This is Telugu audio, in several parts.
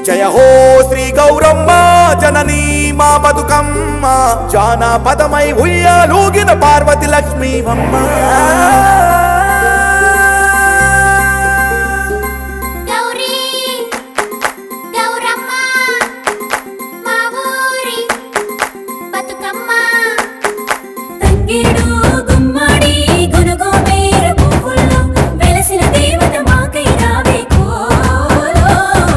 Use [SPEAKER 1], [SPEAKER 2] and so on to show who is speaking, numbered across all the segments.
[SPEAKER 1] జయ హో శ్రీ గౌరమ్మ జననీ మా బతుకమ్మ జానపదమై ఉయ్యాలూగిన పార్వతి లక్ష్మీవమ్మ
[SPEAKER 2] గౌరీ గౌరమ్మ మా ఊరి బతుకమ్మ
[SPEAKER 3] తంగేడు గుమ్మడి గునుగు మేర పువ్వుల్లో వెలసిన దేవత మాకై రావే కోలో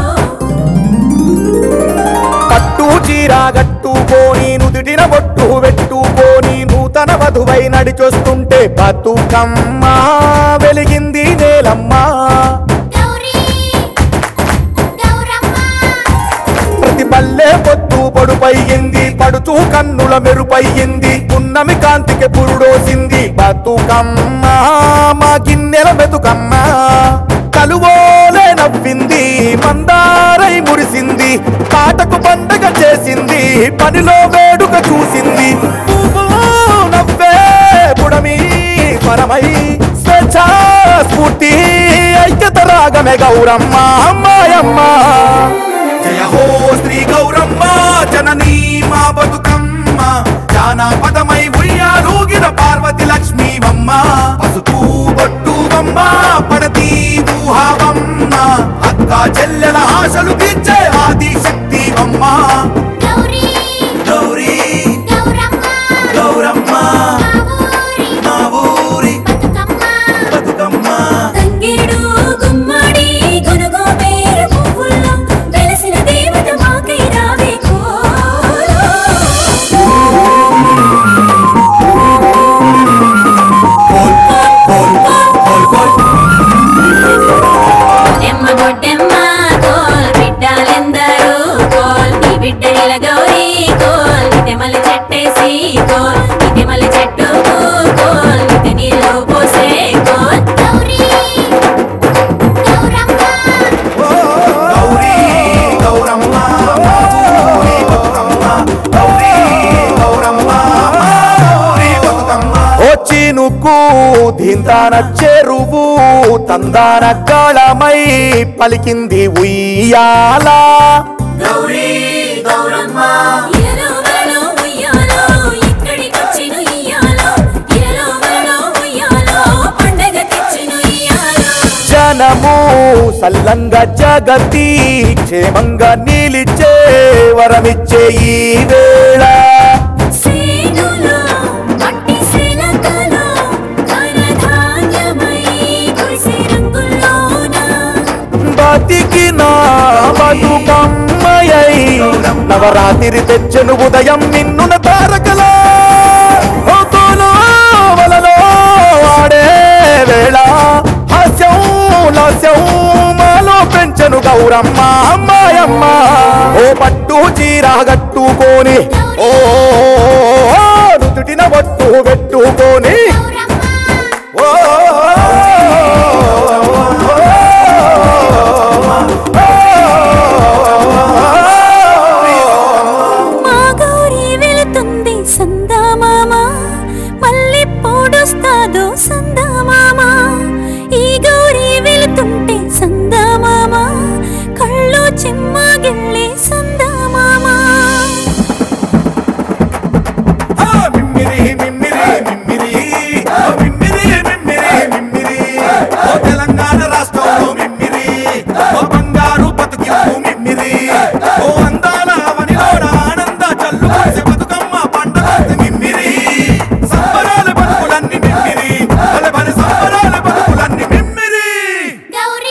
[SPEAKER 1] పట్టు చీర గట్టుకోని నుదుటిన బొట్టు పెట్టుకోని నూతన వధువై నడిచొస్తుంటే బతుకమ్మ వెలిగింది నేలమ్మ
[SPEAKER 2] గౌరీ గౌరమ్మ
[SPEAKER 1] ప్రతి పల్లె పొత్తు పొడుపయ్యింది పడుతూ కన్నుల మెరుపయ్యింది పున్నమి కాంతికి పురుడోసింది బతుకమ్మ మా గిన్నెల బతుకమ్మ కలువోలే నవ్వింది మందారై మురిసింది పాటకు పండగ చేసింది పనిలో వేడుక చూసింది పువ్వు నవ్వే బుడమి పరమై స్వేచ్ఛా స్ఫూర్తి ఐక్యత రాగమే గౌరమ్మ అమ్మాయమ్మ జయ హో శ్రీ గౌరమ్మ జననీ మా బతుకమ్మ జానపదమై ఉయ్యాలూగిన పార్వతి లక్ష్మీవమ్మ పసుపు బొట్టువమ్మ పడతి ఊహావమ్మ అక్క చెల్లెల ఆశలు తీర్చే ఆది శక్తివమ్మ
[SPEAKER 2] గౌరీ
[SPEAKER 1] గౌరీ
[SPEAKER 2] గౌరమ్మ
[SPEAKER 1] గౌరమ్మ
[SPEAKER 2] మా ఊరి
[SPEAKER 1] మా ఊరి
[SPEAKER 2] బతుకమ్మ
[SPEAKER 1] బతుకమ్మ
[SPEAKER 3] తంగేడు గుమ్మడి గునుగు మేర పువ్వుల్లో వెలసిన దేవత మాకై రావే కోలో
[SPEAKER 1] కోల్ కోల్ కోల్ కోల్
[SPEAKER 3] ఎమ్మ గొడ్డెమ్మ కోల్ బిడ్డలెందరూ కోల్ ఈ బిడ్డ ఇల గౌరీ కోల్ ఇటెమల చెట్టేసి కోల్ ఇటెమల చెట్టు కోల్ ఇట నీళ్ళు పోసే కోల్
[SPEAKER 2] గౌరీ గౌరమ్మ
[SPEAKER 1] గౌరీ గౌరమ్మ మా ఊరి బతుకమ్మ గౌరీ గౌరమ్మ మా ఊరి బతుకమ్మ వచ్చి నుక్కు దిందాన చెరువు తందాన కాళమై పలికింది ఉయ్యాల గౌరీ గౌరమ్మ
[SPEAKER 3] ఇలలో వలలో ఉయ్యాలో ఇక్కడికొచ్చిన ఇయ్యాలో ఇలలో వలలో ఉయ్యాలో పండగ తెచ్చిన ఇయ్యాలో
[SPEAKER 1] జనము సల్లంగా జగతి క్షేమంగా నిలిచే వరమిచ్చే ఈ వేళ
[SPEAKER 3] సేనులో మట్టి శిలకలో ధనధాన్యమై కురిసే రంగుల్లోన
[SPEAKER 1] బతికిన బతుకమ్మయై నవరాత్రి తెచ్చను ఉదయం నిన్నున తారకలా హోతులో వలలో ఆడే వేళ హాస్యం లాస్యం మాలో పెంచను గౌరమ్మ అమ్మాయమ్మ ఓ పట్టు చీర కట్టుకొని ఓ నుదుటిన బొట్టు పెట్టుకొని
[SPEAKER 2] గౌరమ్మ
[SPEAKER 1] ఓ
[SPEAKER 3] మా గౌరీ వెళుతుంది సందామామ మళ్ళీ పోడొస్తాదో సందామామ ఈ గౌరీ వెళుతుంటే సందామామ కళ్ళు చిమ్మగిల్లి సందామామ
[SPEAKER 1] ఆ మిమ్మిరి మిమ్మిరి మిమ్మిరి ఓ మిమ్మిరి మిమ్మిరి మిమ్మిరి ఓ తెలంగాణ రాష్ట్రంలో మిమ్మిరి ఓ బంగారు బతుకింపు మిమ్మిరి ఓ అందాల అవనిలోన ఆనంద చల్లు కురిసే బతుకమ్మ పండుగ మిమ్మిరి సంబరాల బతుకులన్నీ మిమ్మిరి భలే భలే సంబరాల బతుకులన్నీ మిమ్మిరి
[SPEAKER 2] గౌరీ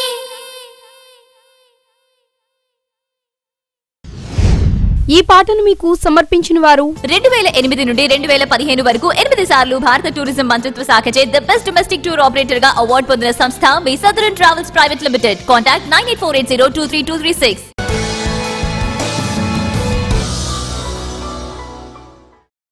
[SPEAKER 4] ఈ పాటను మీకు సమర్పించిన వారు
[SPEAKER 5] రెండు వేల ఎనిమిది నుండి రెండు వేల పదిహేను వరకు ఎనిమిది సార్లు భారత టూరిజం మంత్రిత్వ శాఖచే the best domestic tour operator గా అవార్డు పొందిన సంస్థ మీ southern travels private limited contact nine eight four eight zero two three two three six